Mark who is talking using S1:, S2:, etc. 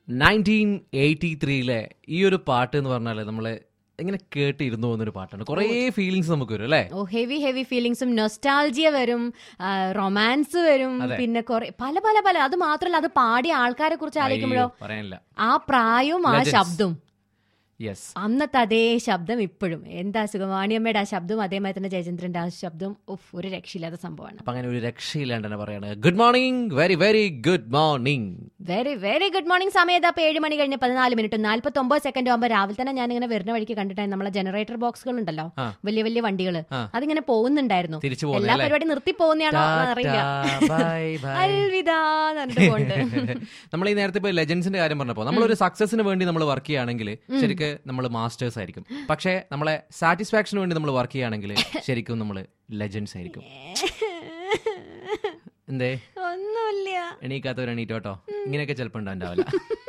S1: Nineteen eighty ത്രീയിലെ ഈ ഒരു പാട്ട് എന്ന് പറഞ്ഞാൽ നമ്മള് ഇങ്ങനെ കേട്ടിരുന്നു പോകുന്നൊരു പാട്ടാണ് കുറേ ഫീലിങ്സ് നമുക്ക് വരും അല്ലേ
S2: ഓ ഹെവി ഹെവി ഫീലിങ്സും നൊസ്റ്റാൾജിയ വരും റൊമാൻസ് വരും പിന്നെ കുറെ പല പല പല അത് മാത്രമല്ല അത് പാടിയ ആൾക്കാരെ കുറിച്ച് ആലോചിക്കുമ്പോഴോ
S1: അയ്യോ, പറയാനില്ല
S2: ആ പ്രായവും ആ
S1: Legends.
S2: ശബ്ദവും
S1: യെസ്
S2: അന്നത്തെ അതേ ശബ്ദം ഇപ്പോഴും എന്താ സുഖവാണിയമ്മയുടെ ആ ശബ്ദവും അതേമാതിരി തന്നെ ജയചന്ദ്രന്റെ ആ ശബ്ദവും ഉഫ് ഒരു രക്ഷയില്ലാത്ത സംഭവമാണ്
S1: അപ്പൊ അങ്ങനെ ഒരു രക്ഷയില്ലാണ്ട് തന്നെ പറയാണ് good morning very very good morning
S2: very very good morning സമയത്ത് അപ്പൊ ഏഴ് മണി കഴിഞ്ഞ് പതിനാല് മിനിറ്റ് നാല്പത്തി ഒമ്പത് സെക്കൻഡ് ആകുമ്പോൾ രാവിലെ തന്നെ ഞാൻ ഇങ്ങനെ വരുന്ന വഴിക്ക് കണ്ടിട്ടായി നമ്മളെ ജനറേറ്റർ ബോക്സുകൾ ഉണ്ടല്ലോ
S1: ആ.
S2: വലിയ വലിയ വണ്ടികൾ
S1: ആ.
S2: അതിങ്ങനെ പോകുന്നുണ്ടായിരുന്നു
S1: തിരിച്ചു
S2: എല്ലാ
S1: പോകുന്നല്ലേ
S2: പരിപാടി നിർത്തി പോകുന്നതാണോ അറിയില്ല
S1: ബൈ ബൈ
S2: അൽവിദാ എന്ന് പറഞ്ഞിട്ട് പോണ്ട്
S1: നമ്മൾ ഈ നേരത്തെ ഇപ്പൊ ലെജൻസിന്റെ കാര്യം പറഞ്ഞപ്പോ നമ്മളൊരു സക്സസിന് വേണ്ടി നമ്മൾ വർക്ക് ചെയ്യുകയാണെങ്കിൽ ശരിക്ക് നമ്മൾ മാസ്റ്റേഴ്സ് ആയിരിക്കും പക്ഷേ നമ്മളെ സാറ്റിസ്ഫാക്ഷന് വേണ്ടി നമ്മൾ വർക്ക് ചെയ്യുകയാണെങ്കിൽ ശരിക്കും നമ്മൾ ലെജൻസ് ആയിരിക്കും എന്തേ
S2: ഒന്നുമില്ല
S1: എണീക്കാത്തവർ എണീറ്റോട്ടോ ഇങ്ങനെയൊക്കെ ചിലപ്പോൾ ഉണ്ടാവില്ല